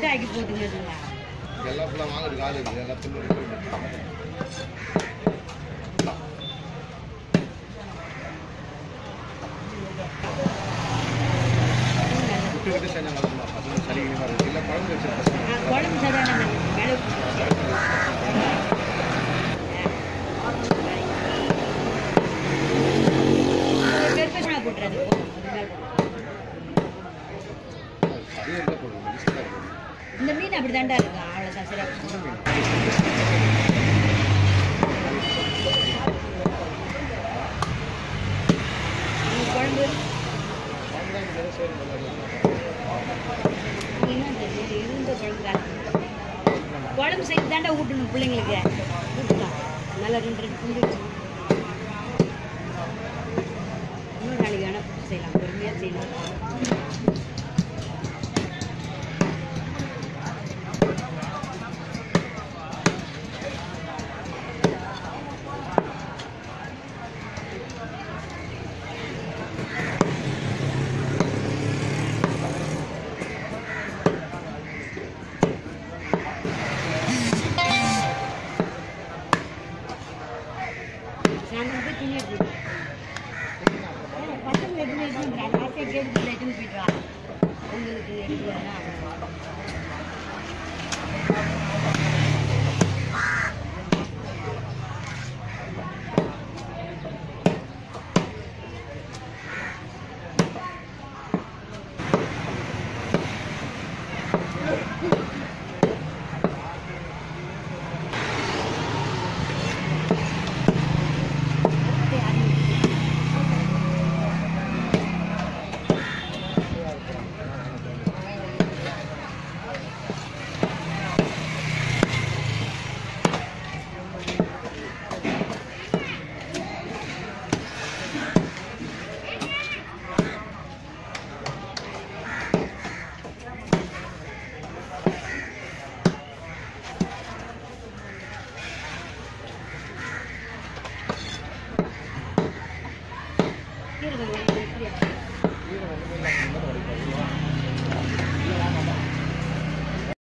ஆக்கி போட்டுக்கிறதுங்களா எல்லாம் ஃபுல்லாக வாங்குறதுக்கு ஆள் இருக்குது எல்லாம் பில்லு விட்டு விட்டு செஞ்சாங்க பசங்க சளிக்கிற மாதிரி இருக்கு இல்லை குழம்பு வச்சு பசங்க நான் குழம்பு சாதாரண மேலே பெருப்பசனா போட்டுறது அதே இருந்தால் போடுங்க லிஸ்ட்டாக இருக்கும் இந்த மீன் அப்படி தாண்டா இருக்கும் அவ்வளோதான் சரி குழம்பு அவங்க தான் இந்த சரி என்ன தெரியுது இருந்த குழம்பு தான் குழம்பு செய்து தாண்டா ஊட்டணும் பிள்ளைங்களுக்கு ஊட்டலாம் நல்லா ரெண்டு ரெண்டு துண்டு இன்னொரு நாளைக்கு வேணால் புட்டு செய்யலாம் பொறுமையாக செய்யலாம் சாயந்தரம் போய் துணி எடுத்து பசங்க எதுவும் எடுத்துன்றா ஆசையை கேட்டு எடுத்துன்னு போயிட்டுவா உங்களுக்கு எடுக்கலன்னா கீரை கொஞ்சம் எப்படியா? ஈரம் வந்து மீன் தான் வடிப்பாங்க